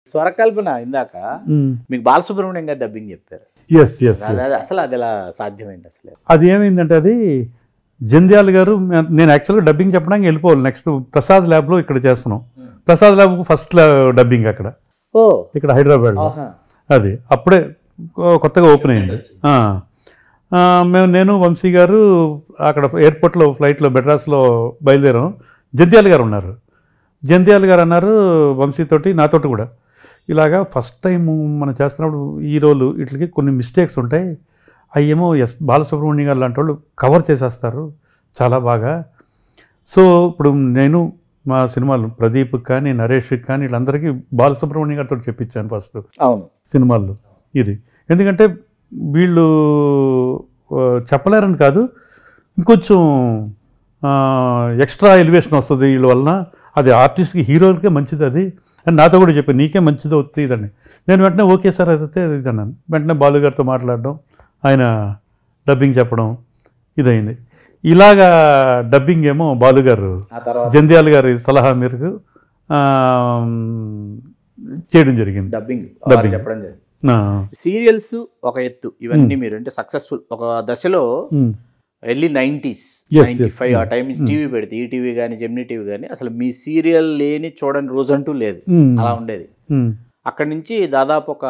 స్వరకల్పన ఇందాక మీకు బాలసుబ్రహ్మణ్యం గారు డబ్బింగ్ చెప్పారు ఎస్ ఎస్ అది- అది- అసలు అది ఎలా సాధ్యమైంది అసలు అది ఏమైందంటే అది జంధ్యాల గారు మే- నేను యాక్చువల్గా డబ్బింగ్ చెప్పడానికి వెళ్ళిపోవాలి నెక్స్ట్ ప్రసాద్ ల్యాబ్లో ఇక్కడ చేస్తున్నాం ప్రసాద్ ల్యాబ్ ఫస్ట్ డబ్బింగ్ అక్కడ ఓ ఇక్కడ హైదరాబాద్లో ఆహా. అది అప్పుడే కొ- కొత్తగా ఓపెన్ అయింది ఆ. ఆ, మేము నేను వంశీ గారు అక్కడ ఎయిర్పోర్ట్లో ఫ్లైట్లో బెడ్రాస్లో బయలుదేరాం జంధ్యాల గారు ఉన్నారు జంధ్యాల గారు అన్నారు వంశీతోటి నాతోటి కూడా ఇలాగా ఫస్ట్ టైం మనం చేస్తున్నప్పుడు హీరోలు వీటికి కొన్ని మిస్టేక్స్ ఉంటాయి అవి ఏమో ఎస్ బాలసుబ్రహ్మణ్యం గారు లాంటి వాళ్ళు కవర్ చేసేస్తారు చాలా బాగా సో ఇప్పుడు నేను మా సినిమాలు ప్రదీప్ కానీ నరేష్కి కానీ వీళ్ళందరికీ బాలసుబ్రహ్మణ్యం గారితో చెప్పించాను ఫస్ట్ అవును సినిమాల్లో ఇది ఎందుకంటే వీళ్ళు ఆ, చెప్పలేరని కాదు ఇంకొంచెం ఎక్స్ట్రా ఎలివేషన్ వస్తుంది వీళ్ళ వలన అది ఆర్టిస్ట్కి హీరోలకే మంచిది అది అని నాతో కూడా చెప్పాను నీకే మంచిది అవుతుంది ఇదని నేను వెంటనే ఓకే సార్ అయితే ఇది అన్నాను వెంటనే బాలు గారితో మాట్లాడడం ఆయన డబ్బింగ్ చెప్పడం ఇదైంది ఇలాగా డబ్బింగ్ ఏమో బాలు గారు ఆ తర్వాత జంధ్యాల గారి సలహా మేరకు ఆ, చేయడం జరిగింది డబ్బింగ్ Dubbing. చెప్పడం జరిగింది ఆ, సీరియల్స్ ఒక ఎత్తు ఇవన్నీ మీరు అంటే సక్సెస్ఫుల్ ఒక దశలో ఉమ్, early nineties Yes, ninety yes. Five ఆ టైం టీవీ పెడితే ఈ టీవీ కానీ జెమినీ టీవీ కానీ అసలు మీ సీరియల్ లేని చూడని రోజు అంటూ లేదు ఉమ్, అలా ఉండేది ఉమ్, అక్కడి నుంచి దాదాపు ఒక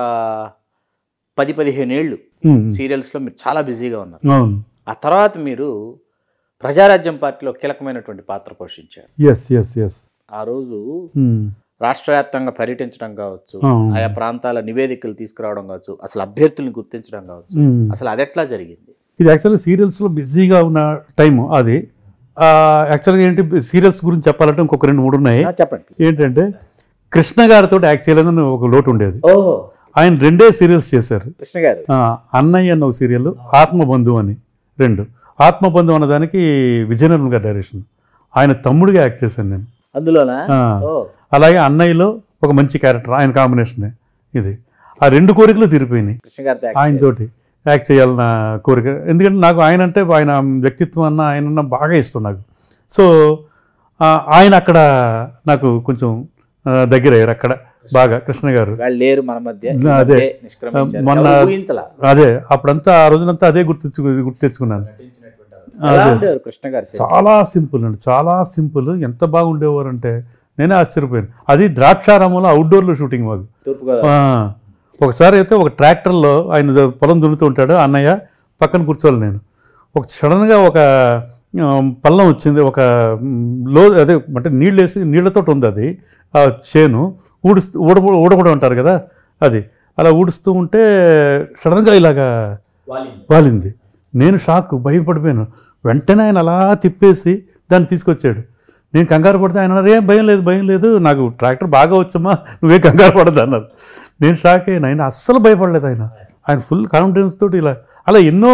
పది పదిహేను ఏళ్ళు ఉమ్, సీరియల్స్లో మీరు చాలా బిజీగా ఉన్నారు అవును ఆ తర్వాత మీరు ప్రజారాజ్యం పార్టీలో కీలకమైనటువంటి పాత్ర పోషించారు ఎస్ ఎస్ ఎస్ ఆ రోజు ఉమ్, రాష్ట్ర వ్యాప్తంగా పర్యటించడం కావచ్చు అవును. ఆయా ప్రాంతాల నివేదికలు తీసుకురావడం కావచ్చు అసలు అభ్యర్థుల్ని గుర్తించడం కావచ్చు ఉమ్. అసలు అది ఎట్లా జరిగింది ఇది యాక్చువల్గా సీరియల్స్లో బిజీగా ఉన్న టైం అది ఆ, యాక్చువల్గా ఏంటి సీరియల్స్ గురించి చెప్పాలంటే ఇంకొక రెండు మూడు ఉన్నాయి ఆ, చెప్పండి ఏంటంటే కృష్ణ గారితో యాక్ట్ చేయలేదని ఒక లోటు ఉండేది ఓహో ఆయన రెండే సీరియల్స్ చేశారు కృష్ణ గారు ఆ, అన్నయ్య అన్న ఒక సీరియల్ ఆత్మబంధు అని రెండు ఆత్మబంధు అన్న దానికి విజయనగరం గారి డైరెక్షన్ ఆయన తమ్ముడిగా యాక్ట్ చేశాను నేను అందులోనా ఆ. ఓ అలాగే అన్నయ్యలో ఒక మంచి క్యారెక్టర్ ఆయన కాంబినేషనే ఇది ఆ రెండు కోరికలు తీరిపోయినాయి కృష్ణ గారితో యాక్ట్ ఆయనతోటి యాక్ట్ చేయాలన్న కోరిక ఎందుకంటే నాకు ఆయన అంటే ఆయన వ్యక్తిత్వం అన్న ఆయన అన్న బాగా ఇష్టం నాకు సో ఆ, ఆయన అక్కడ నాకు కొంచెం ఆ, దగ్గర అయ్యారు అక్కడ బాగా కృష్ణ గారు వాళ్ళు లేరు మన మధ్య ఈ అదే. మధ్య నిష్క్రమించారు. మొన్న- ఎవరు ఊహించలా అదే అప్పుడంతా ఆ రోజునంతా అదే గుర్తు గుర్తు తెచ్చుకున్నాను ఎలా ఉండేవారు కృష్ణ గారు చాలా సింపుల్ అండి చాలా సింపుల్ ఎంత బాగుండేవారు అంటే నేనే ఆశ్చర్యపోయాను అది ద్రాక్షారామంలో అవుట్డోర్లో షూటింగ్ మాకు తూర్పుగోదావరి ఆ, ఒకసారి అయితే ఒక ట్రాక్టర్లో ఆయన ద- పొలం దున్నుతూ ఉంటాడు అన్నయ్య పక్కన కూర్చోవాలి నేను ఒక సడన్గా ఒక ఆ, పల్లం వచ్చింది ఒక మ్, లో అదే అంటే నీళ్ళు వేసి నీళ్ళతో ఉంది అది ఆ చేను ఊడుస్తూ ఊడ ఊడకూడ ఉంటారు కదా అది అలా ఊడుస్తూ ఉంటే సడన్గా ఇలాగా వాలింది నేను షాక్ భయపడిపోయాను వెంటనే ఆయన అలా తిప్పేసి దాన్ని తీసుకొచ్చాడు నేను కంగారు పడితే ఆయన అన్నారు ఏం భయం లేదు భయం లేదు నాకు ట్రాక్టర్ బాగా వచ్చమ్మా నువ్వే కంగారు పడదు అన్నారు నేను షాక్ అయ్యాను ఆయన అస్సలు భయపడలేదు ఆయన ఆయన ఫుల్ కాన్ఫిడెన్స్ తోటి ఇలా అలా ఎన్నో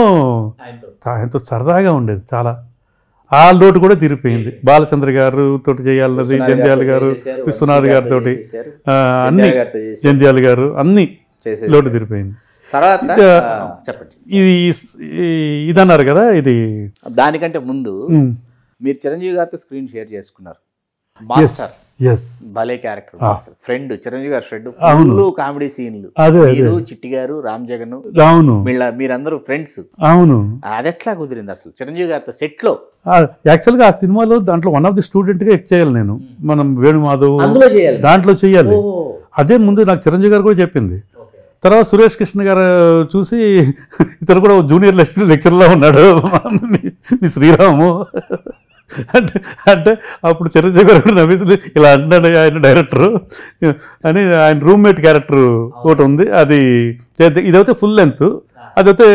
ఆయనతో సరదాగా ఉండేది చాలా ఆ లోటు కూడా తీరిపోయింది బాలచంద్ర గారు తోటి చేయాలన్నది జంధ్యాల గారు విశ్వనాథ్ గారితో అన్ని జంధ్యాల గారు అన్ని చేసేది. లోటు తీరిపోయింది తర్వాత ఇంకా- ఆ, చెప్పండి ఇది ఈ- ఇది అన్నారు కదా ఇది దానికంటే ముందు ఉమ్, మీరు చిరంజీవి గారితో స్క్రీన్ షేర్ చేసుకున్నారు ఎస్ మాస్టర్ ఎస్ భలే క్యారెక్టర్ ఫ్రెండ్ చిరంజీవి గారి ఫ్రెండ్ అవును. ఫుల్ కామెడీ సీన్లు అదే అదే మీరు చిట్టి గారు రామ్ జగన్ అవును వీళ్ళ మీరందరూ ఫ్రెండ్స్ అవును అది ఎట్లా కుదిరింది అసలు చిరంజీవి గారితో సెట్ లో ఆ, యాక్చువల్గా ఆ సినిమాలో దాంట్లో వన్ ఆఫ్ ది స్టూడెంట్గా ఎక్ చేయాలి నేను మనం వేణుమాధవ్ అందులో చేయాలి దాంట్లో చేయాలి ఓ, అదే ముందు నాకు చిరంజీవి గారు కూడా చెప్పింది తర్వాత సురేష్ కృష్ణ గారు చూసి ఇతను కూడా జూనియర్ లెక్చర్ లెక్చర్లో ఉన్నాడు మీ- మీ శ్రీరాము అంటే అంటే అప్పుడు చిరంజీవి గారు కూడా నవ్వేసి ఇలా అంటాడు ఆయన డైరెక్టర్ అని ఆయన రూమ్మేట్ క్యారెక్టర్ ఒకటి ఉంది అది చేద్దాం. ఇదైతే ఫుల్ లెంత్ అదైతే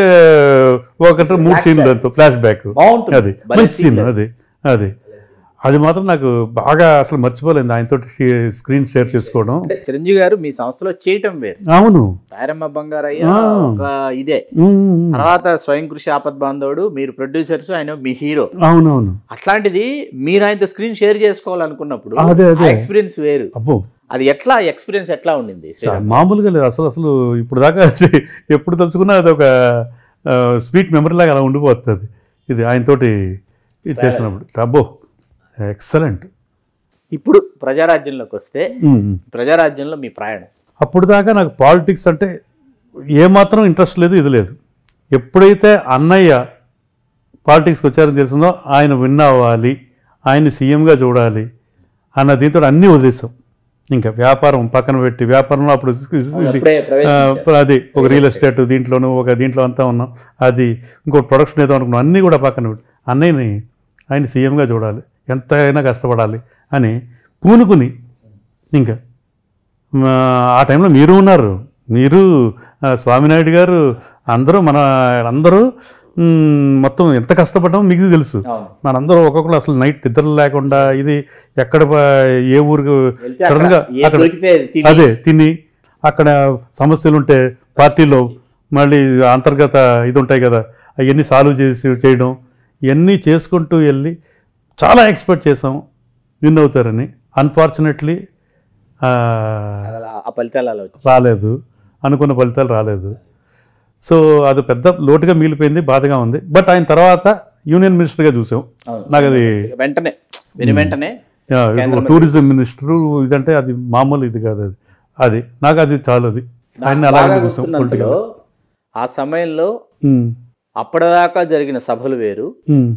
ఒకటి మూడు సీన్ లెంత్ ఫ్లాష్ బ్యాక్ బాగుంటుంది అది భలే మంచి సీన్ scene. అది అది అది మాత్రం నాకు బాగా అసలు మర్చిపోలేదు ఆయనతో స్క్రీన్ షేర్ చేసుకోవడం అంటే చిరంజీవి గారు మీ సంస్థలో చేయటం వేరు అవును తారమ్మ బంగారయ్య ఆ. ఒక ఇదే ఉమ్, తర్వాత స్వయం కృషి ఆపద్ బాంధవుడు మీరు ప్రొడ్యూసర్స్ ఆయన మీ హీరో అవునవును అట్లాంటిది మీరు ఆయనతో స్క్రీన్ షేర్ చేసుకోవాలనుకున్నప్పుడు అదే, అదే. ఆ ఎక్స్పీరియన్స్ వేరు అబ్బో అది ఎట్లా ఎక్స్పీరియన్స్ ఎట్లా ఉండింది శ్రీరామ్? మామూలుగా లేదు అసలు అసలు ఇప్పుడు దాకా అది ఎప్పుడు తలుచుకున్నా అది ఒక స్వీట్ మెమరీ లాగా అలా ఉండిపోతుంది ఇది ఆయనతోటి ఇది చేసినప్పుడు అబ్బో ఎక్సలెంట్ ఇప్పుడు ప్రజారాజ్యంలోకి వస్తే ప్రజారాజ్యంలో మీ ప్రయాణం అప్పుడు దాకా నాకు పాలిటిక్స్ అంటే ఏమాత్రం ఇంట్రెస్ట్ లేదు ఇది లేదు ఎప్పుడైతే అన్నయ్య పాలిటిక్స్కి వచ్చారని తెలిసిందో ఆయన విన్ అవ్వాలి ఆయన్ని సీఎంగా చూడాలి అన్న దీంతో అన్నీ వదిలేసాం ఇంకా వ్యాపారం పక్కన పెట్టి వ్యాపారంలో అప్పుడు ఇది అప్పుడే ప్రవేశించారు. ఆ, అది ఒక రియల్ ఎస్టేట్ దీంట్లోనూ ఒక దీంట్లో అంతా ఉన్నాం అది ఇంకో ప్రొడక్షన్ ఏదో అనుకున్నాం అన్నీ కూడా పక్కన పెట్టి అన్నయ్యని ఆయన సీఎంగా చూడాలి ఎంతైనా కష్టపడాలి అని పూనుకుని ఇంకా మా- ఆ టైంలో మీరు ఉన్నారు మీరు ఆ, స్వామినాయుడు గారు అందరూ మన అందరూ మ్, మొత్తం ఎంత కష్టపడ్డామో మీకు తెలుసు అవును. మనందరూ ఒక్కొక్కరు అసలు నైట్ నిద్రలు లేకుండా ఇది ఎక్కడ ప- ఏ ఊరికి వెళ్తే అక్కడ సడన్గా ఏ అక్కడ దొరికితే అది తిని అదే తిని అక్కడ సమస్యలు ఉంటే పార్టీలో మళ్ళీ అంతర్గత ఇది ఉంటాయి కదా అవన్నీ సాల్వ్ చేసి చేయడం ఇవన్నీ చేసుకుంటూ వెళ్ళి చాలా ఎక్స్పెక్ట్ చేసాం విన్ అవుతారని అన్ఫార్చునేట్లీ అలా ఆ ఫలితాలు అలా వచ్చాయి రాలేదు అనుకున్న ఫలితాలు రాలేదు సో అది పెద్ద లోటుగా మిగిలిపోయింది బాధగా ఉంది బట్ ఆయన తర్వాత యూనియన్ మినిస్టర్గా చూసాం అవును. నాకు అది వెంటనే విని వెంటనే యా, ఇప్పుడు టూరిజం మినిస్టర్ ఇదంటే అది మామూలు ఇది కాదు అది అది నాకు అది చాలు అది ఆయన బాగా అలాగే చూసాం గుర్తున్నంతలో ఆ సమయంలో ఉమ్, అప్పటిదాకా జరిగిన సభలు వేరు ఉమ్,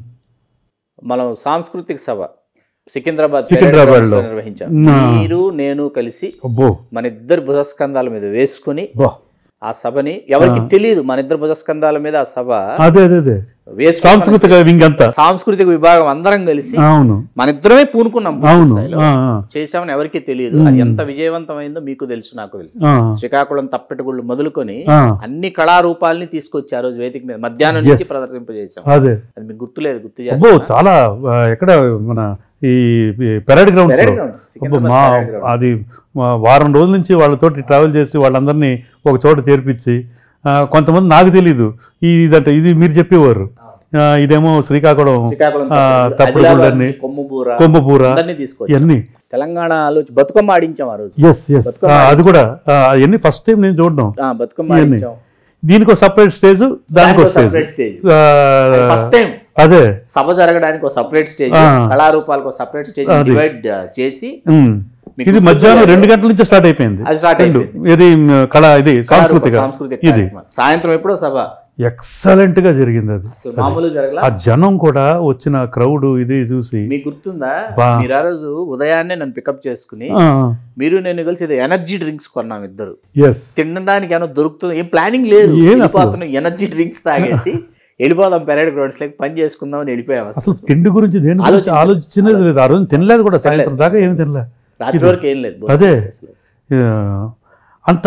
మనం సాంస్కృతిక సభ సికింద్రాబాద్ సికింద్రాబాద్లో. పెరేడ్ గ్రౌండ్స్లో నిర్వహించాం నా. మీరు నేను కలిసి అబ్బో మన ఇద్దరు భుజస్కంధాల మీద వేసుకుని బా ఆ సభని ఎవరికి తెలియదు మన ఇద్దరు భుజస్కంధాల మీద ఆ సభ అదే అదే అదే వేసుకుని సాంస్కృతిక వింగ్ అంతా సాంస్కృతిక విభాగం అందరం కలిసి అవును మన ఇద్దరమే పూనుకున్నాం పూర్తి అవును స్థాయిలో. ఆ, ఆ, చేశామని ఎవరికి తెలియదు అది ఎంత విజయవంతమైందో మీకు తెలుసు నాకు తెలుసు ఆ, శ్రీకాకుళం తప్పెటగుళ్ళు మొదలుకొని ఆ, అన్ని కళారూపాలని తీసుకొచ్చి ఆ రోజు వేదిక మీద మధ్యాహ్నం నుంచి ప్రదర్శింపజేశాం అదే అది మీకు గుర్తులేదు గుర్తు అబ్బో చేస్తాను చాలా ఆ, ఎక్కడ మన ఈ పెరేడ్ గ్రౌండ్స్ పెరేడ్ గ్రౌండ్, అబ్బో సికింద్రాబాద్ మా పెరేడ్ గ్రౌండ్. అది మా వారం రోజుల నుంచి వాళ్ళతోటి ట్రావెల్ చేసి వాళ్ళందరినీ ఒక చోట చేర్పించి ఆ, కొంతమంది నాకు తెలీదు ఈ ఇదంటే ఇది మీరు చెప్పేవారు ఆ, ఇదేమో శ్రీకాకుళం శ్రీకాకుళం ఆ, తప్పెటగుళ్ళు, తప్పుడు ఆదిలాబాద్ గుళ్ళని, నుంచి కొమ్ముబూర కొమ్మపూర అందరినీ తీసుకొచ్చి ఇవన్నీ తెలంగాణలో బతుకమ్మ ఆడించాం ఆ రోజు ఎస్ ఎస్ బతుకమ్మ అది కూడా అవన్నీ ఫస్ట్ టైం నేను చూడడం ఆ, బతుకమ్మ ఇవన్నీ. ఆడించాం దీనికి ఒక సపరేట్ స్టేజ్ దానికి ఒక స్టేజ్ సపరేట్ స్టేజ్ ఆ, ఫస్ట్ టైం అదే సభ జరగడానికి ఒక సపరేట్ స్టేజ్ ఆ. కళారూపాలకు ఒక సపరేట్ స్టేజ్ డివైడ్ చేసి ఉమ్. మీకు ఇది మధ్యాహ్నం రెండు గంటల నుంచి స్టార్ట్ అయిపోయింది అది స్టార్ట్ రెండు అయిపోయింది ఇది మ్, కళ ఇది సాంస్కృతిక సాంస్కృతిక ఇది కార్యక్రమం. సాయంత్రం ఎప్పుడో సభ ఎక్సలెంట్ గా జరిగింది అది అసలు మామూలు జరగల ఆ జనం కూడా వచ్చిన క్రౌడ్ ఇది చూసి మీకు గుర్తుందా బా. మీరు ఆ రోజు ఉదయాన్నే నన్ను పికప్ చేసుకుని మీరు నేను కలిసి ఇది ఎనర్జీ డ్రింక్స్ కొన్నాం ఇద్దరు ఎస్ తినడానికి ఏమో దొరుకుతుంది ఏం ప్లానింగ్ లేదు ఏం అసలు? వెళ్ళిపోతున్నాం ఎనర్జీ డ్రింక్స్ తాగేసి వెళ్ళిపోదాం పెరేడ్ గ్రౌండ్స్ లెక్క పని చేసుకుందాం అని వెళ్ళిపోయాం అసలు అసలు తిండి గురించి దేని గురించి ఆలోచించినది లేదు ఆ రోజు తినలేదు కూడా సాయంత్రం దాకా ఏమి తినలే రాత్రి వరకు ఏం లేదు అదే అసలు. ఆ, అంత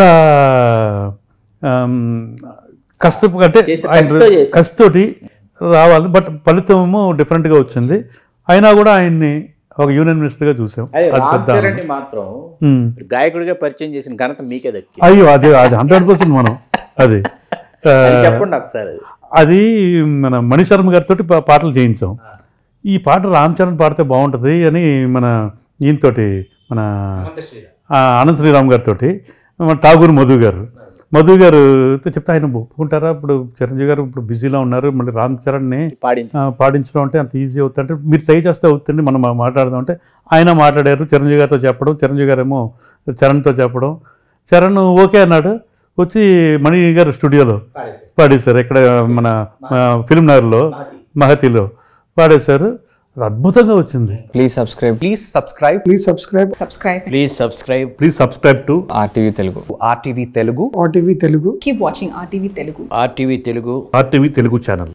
ఆమ్, కష్టపు అంటే చేసే ఆయన కసితో చేశాం. కసితోటి రావాలి బట్ ఫలితము డిఫరెంట్గా వచ్చింది అయినా కూడా ఆయన్ని ఒక యూనియన్ మినిస్టర్గా చూసాం అదే అది రామ్ పెద్ద చరణ్ ని మాత్రం ఉమ్. గాయకుడిగా పరిచయం చేసిన ఘనత మీకే దక్కి అయ్యో అది అది హండ్రెడ్ పర్సెంట్ మనం అది ఆ, అది చెప్పండి ఒకసారి అది అది మన మణిశర్మ గారితో పాటలు చేయించాం ఈ పాట రామ్ చరణ్ పాడితే బాగుంటుంది అని మన ఈయనతోటి మన ఆ, ఆనంద్ శ్రీరామ్ గారితో మన ఠాగూర్ మధు గారు మధు గారు చెప్తే ఆయన ఒప్పుకుంటారా ఇప్పుడు చిరంజీవి గారు ఇప్పుడు బిజీలో ఉన్నారు మళ్ళీ రామ్ చరణ్ని పాడించి ఆ, పాడించడం అంటే అంత ఈజీ అవుతుంది అంటే మీరు ట్రై చేస్తే అవుతుంది మనం మా- మాట్లాడదాం అంటే ఆయన మాట్లాడారు చిరంజీవి గారితో చెప్పడం చిరంజీవి గారు ఏమో చరణ్తో చెప్పడం చరణ్ ఓకే అన్నాడు వచ్చి మణి గారు స్టూడియోలో పాడేశారు ఇక్కడ మన ఫిల్మ్ నగర్లో మహతిలో పాడేశారు అది అద్భుతంగా వచ్చింది Please subscribe. Please subscribe. Please subscribe subscribe Please subscribe. Please subscribe to RTV Telugu. RTV Telugu. RTV Telugu. keep watching rtv telugu RTV Telugu. RTV Telugu channel